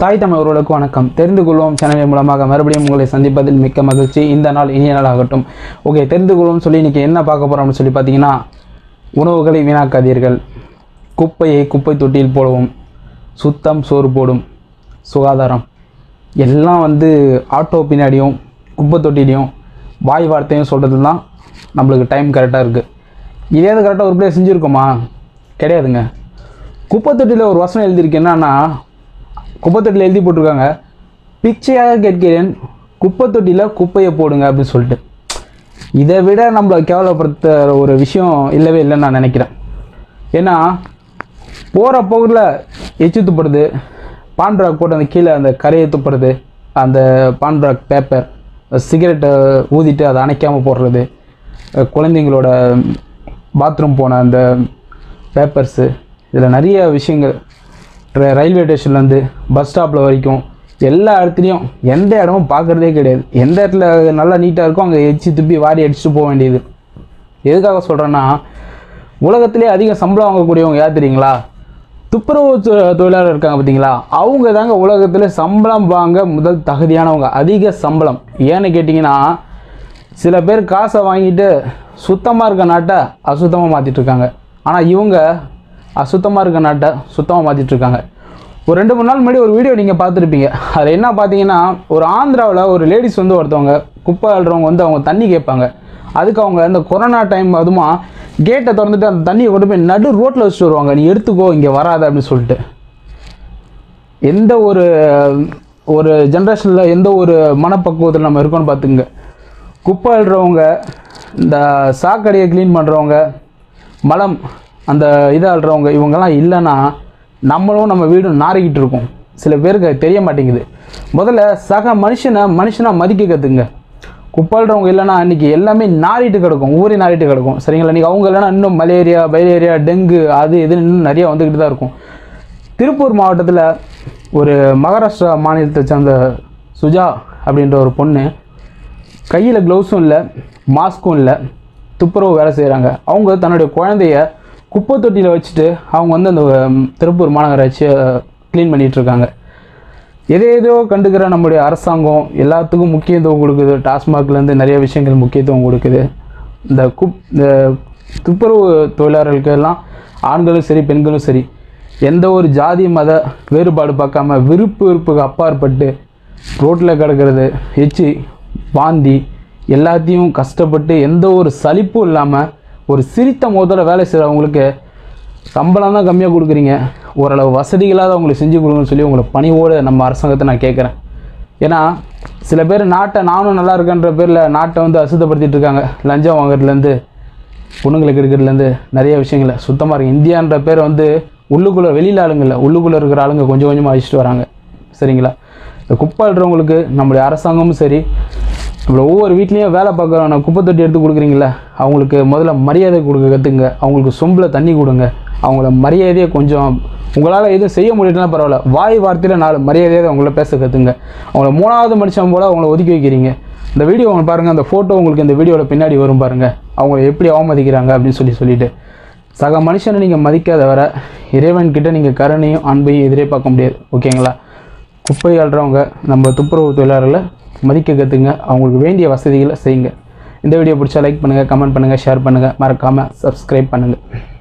தாய் தமிழர்களுக்கு வணக்கம் தெரிந்து கொள்வோம் சேனலின் மூலமாக மறுபடியும் உங்களை சந்திப்பதில் மிக்க மகிழ்ச்சி இந்த நாள் இனிய நாள் ஆகட்டும் ஓகே தெரிந்து கொள்வோம் சொல்லி இன்றைக்கி என்ன பார்க்க போகிறோம்னு சொல்லி பார்த்தீங்கன்னா உணவுகளை வீணாக்காதீர்கள் குப்பையை குப்பை தொட்டியில் போடவும் சுத்தம் சோறு போடும் சுகாதாரம் எல்லாம் வந்து ஆட்டோ பின்னாடியும் குப்பை தொட்டிலையும் வாய் வார்த்தையும் சொல்கிறது தான் நம்மளுக்கு டைம் கரெக்டாக இருக்குது இதே அது கரெக்டாக ஒரு பிளேஸ் செஞ்சுருக்கோமா கிடையாதுங்க குப்பை தொட்டியில் ஒரு வசனம் எழுதியிருக்கு என்னன்னா குப்பை தொட்டியில் எழுதி போட்டிருக்காங்க பிச்சையாக கேட்கிறேன் குப்பை தொட்டியில் குப்பையை போடுங்க அப்படின்னு சொல்லிட்டு இதை விட நம்மளை கேவலப்படுத்த ஒரு விஷயம் இல்லவே இல்லைன்னு நான் நினைக்கிறேன் ஏன்னா போகிற போகில் எச்சு துப்புறது பான்ட்ராக் போட்டு அந்த கீழே அந்த கரையை துப்புறது அந்த பான்ட்ராக் பேப்பர் சிகரெட்டை ஊதிட்டு அதை அணைக்காமல் போடுறது அஹ் குழந்தைங்களோட பாத்ரூம் போன அந்த பேப்பர்ஸு இதில் நிறைய விஷயங்கள் ர- ரயில்வே ஸ்டேஷன்லேருந்து பஸ் ஸ்டாப்பில் வரைக்கும் எல்லா இடத்துலையும் எந்த இடமும் பார்க்குறதே கிடையாது எந்த இடத்துல நல்லா நீட்டாக இருக்கோ அங்கே எச்சு துப்பி வாரி அடிச்சுட்டு போக வேண்டியது எதுக்காக சொல்கிறேன்னா உலகத்திலே அதிக சம்பளம் வாங்கக்கூடியவங்க யார் தெரியுங்களா துப்புரவு தொ- தொழிலாளர் இருக்காங்க பார்த்தீங்களா அவங்க தாங்க உலகத்தில் சம்பளம் வாங்க முதல் தகுதியானவங்க அதிக சம்பளம் ஏன்னு கேட்டிங்கன்னா சில பேர் காசை வாங்கிட்டு சுத்தமாக இருக்க நாட்டை அசுத்தமாக மாற்றிட்டு இருக்காங்க ஆனால் இவங்க அசுத்தமாக இருக்க நாட்டை சுத்தமாக மாற்றிட்டு இருக்காங்க ஒரு ரெண்டு மூணு நாள் முன்னாடி ஒரு வீடியோ நீங்கள் பார்த்துருப்பீங்க அதில் என்ன பார்த்தீங்கன்னா ஒரு ஆந்திராவில் ஒரு லேடிஸ் வந்து ஒருத்தவங்க குப்பை அள்ளுறவங்க வந்து அவங்க தண்ணி கேட்பாங்க அதுக்கு அவங்க இந்த கொரோனா டைம் அதுமா கேட்டை திறந்துட்டு அந்த தண்ணியை கொண்டு போய் நடு ரோட்டில் வச்சுட்டு வருவாங்க நீ எடுத்துக்கோ இங்கே வராத அப்படின்னு சொல்லிட்டு எந்த ஒரு ஒரு ஜென்ரேஷனில் எந்த ஒரு மனப்பக்குவத்தில் நம்ம இருக்கோம்னு பார்த்துங்க குப்பை அள்ளுறவங்க இந்த சாக்கடையை க்ளீன் பண்ணுறவங்க மலம் அந்த இதை அள்ளுறவங்க இவங்கெல்லாம் இல்லைன்னா நம்மளும் நம்ம வீடும் நாறிக்கிட்டு இருக்கோம் சில பேருக்கு அது தெரிய மாட்டேங்குது முதல்ல சக மனுஷனை மனுஷனாக மதிக்க கற்றுங்க குப்பாளுறவங்க இல்லைன்னா அன்றைக்கி எல்லாமே நாறிட்டு கிடக்கும் ஊரே நாறிட்டு கிடக்கும் சரிங்களா இன்றைக்கி அவங்க இல்லைன்னா இன்னும் மலேரியா பைலேரியா டெங்கு அது இதுன்னு இன்னும் நிறைய வந்துக்கிட்டு தான் இருக்கும் திருப்பூர் மாவட்டத்தில் ஒரு மகாராஷ்டிரா மாநிலத்தை சேர்ந்த சுஜா அப்படின்ற ஒரு பொண்ணு கையில் க்ளவுஸும் இல்லை மாஸ்க்கும் இல்லை துப்புரவு வேலை செய்கிறாங்க அவங்க தன்னுடைய குழந்தைய குப்பை தொட்டியில் வச்சுட்டு அவங்க வந்து அந்த ம், திருப்பூர் மாநகராட்சியை க்ளீன் பண்ணிகிட்ருக்காங்க எதை ஏதோ கண்டுக்கிற நம்முடைய அரசாங்கம் எல்லாத்துக்கும் முக்கியத்துவம் கொடுக்குது டாஸ்மாக்லேருந்து நிறைய விஷயங்கள் முக்கியத்துவம் கொடுக்குது இந்த குப் இந்த துப்புரவு தொழிலாளர்களுக்கு எல்லாம் ஆண்களும் சரி பெண்களும் சரி எந்த ஒரு ஜாதி மத வேறுபாடு பார்க்காம விருப்பு வெறுப்புக்கு அப்பாற்பட்டு ரோட்டில் கிடக்கிறது எச்சி வாந்தி எல்லாத்தையும் கஷ்டப்பட்டு எந்த ஒரு சலிப்பும் இல்லாமல் ஒரு சிரித்த முதல்ல வேலை செய்கிறவங்களுக்கு சம்பளம் தான் கம்மியாக கொடுக்குறீங்க ஓரளவு வசதிகளாக அவங்களுக்கு செஞ்சு கொடுங்கன்னு சொல்லி உங்களை பணிவோடு நம்ம அரசாங்கத்தை நான் கேட்குறேன் ஏன்னா சில பேர் நாட்டை நானும் நல்லா இருக்கேன்ற பேரில் நாட்டை வந்து அசுத்தப்படுத்திட்டு இருக்காங்க லஞ்சம் வாங்குறதுலேருந்து பொண்ணுங்களுக்கு எடுக்கிறதுலேருந்து நிறைய விஷயங்களை சுத்தமாக இருக்கு இந்தியான்ற பேர் வந்து உள்ளுக்குள்ளே வெளியில் ஆளுங்க இல்லை உள்ளுக்குள்ளே இருக்கிற ஆளுங்க கொஞ்சம் கொஞ்சமாக அழிச்சிட்டு வராங்க சரிங்களா இந்த குப்பை அள்ளுறவங்களுக்கு நம்முடைய அரசாங்கமும் சரி நம்மள ஒவ்வொரு வீட்லேயும் வேலை பார்க்குறவன குப்பை தொட்டி எடுத்து கொடுக்குறீங்களா அவங்களுக்கு முதல்ல மரியாதை கொடுக்க கற்றுங்க அவங்களுக்கு சொம்பில் தண்ணி கொடுங்க அவங்கள மரியாதையை கொஞ்சம் உங்களால் எதுவும் செய்ய முடியலனா பரவாயில்ல வாய் வார்த்தையில் நாலு மரியாதையாக அவங்கள பேச கற்றுங்க அவங்கள மூணாவது மனுஷன் போல் அவங்கள ஒதுக்கி வைக்கிறீங்க இந்த வீடியோ அவங்க பாருங்கள் அந்த ஃபோட்டோ உங்களுக்கு இந்த வீடியோவில் பின்னாடி வரும் பாருங்கள் அவங்கள எப்படி அவமதிக்கிறாங்க அப்படின்னு சொல்லி சொல்லிட்டு சக மனுஷனை நீங்கள் மதிக்காத வர இறைவன்கிட்ட நீங்கள் கருணையும் அன்பையும் எதிரே பார்க்க முடியாது ஓகேங்களா குப்பை அள்ளுறவங்க நம்ம துப்புரவு தொழிலாளர்களை மதிக்க கற்றுங்க அவங்களுக்கு வேண்டிய வசதிகளை செய்யுங்க இந்த வீடியோ பிடிச்சா லைக் பண்ணுங்கள் கமெண்ட் பண்ணுங்கள் ஷேர் பண்ணுங்கள் மறக்காமல் சப்ஸ்கிரைப் பண்ணுங்கள்